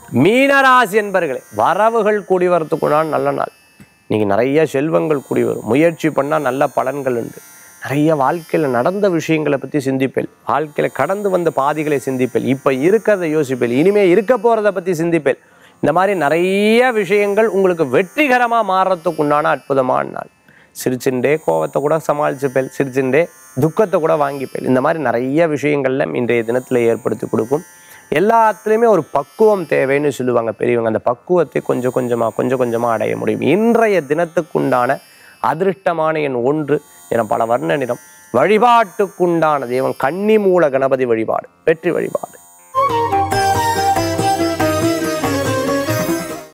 மீனராசி என்பர்களே வரவுகள் கூடி வரத்துக்குண்டான நல்ல நாள் நீங்கள் நிறைய செல்வங்கள் கூடி வரும் முயற்சி பண்ணால் நல்ல பலன்கள் உண்டு நிறைய வாழ்க்கையில் நடந்த விஷயங்களை பற்றி சிந்திப்பேன் வாழ்க்கையில் கடந்து வந்த பாதிகளை சிந்திப்பேன் இப்போ இருக்கிறத யோசிப்பேன் இனிமே இருக்க போகிறத பற்றி சிந்திப்பேன் இந்த மாதிரி நிறைய விஷயங்கள் உங்களுக்கு வெற்றிகரமாக மாறுறதுக்கு உண்டான அற்புதமான நாள் சிரிச்சுண்டே கோவத்தை கூட சமாளிச்சுப்பேன் சிரிச்சுண்டே துக்கத்தை கூட வாங்கிப்பேன் இந்த மாதிரி நிறைய விஷயங்கள்ல இன்றைய தினத்தில் ஏற்படுத்தி கொடுக்கும் எல்லாத்துலேயுமே ஒரு பக்குவம் தேவைன்னு சொல்லுவாங்க பெரியவங்க அந்த பக்குவத்தை கொஞ்சம் கொஞ்சமாக கொஞ்சம் கொஞ்சமாக அடைய முடியும் இன்றைய தினத்துக்குண்டான அதிருஷ்டமான எண் ஒன்று என பல வர்ண நிறம் வழிபாட்டுக்குண்டான தெய்வம் கன்னிமூல கணபதி வழிபாடு வெற்றி வழிபாடு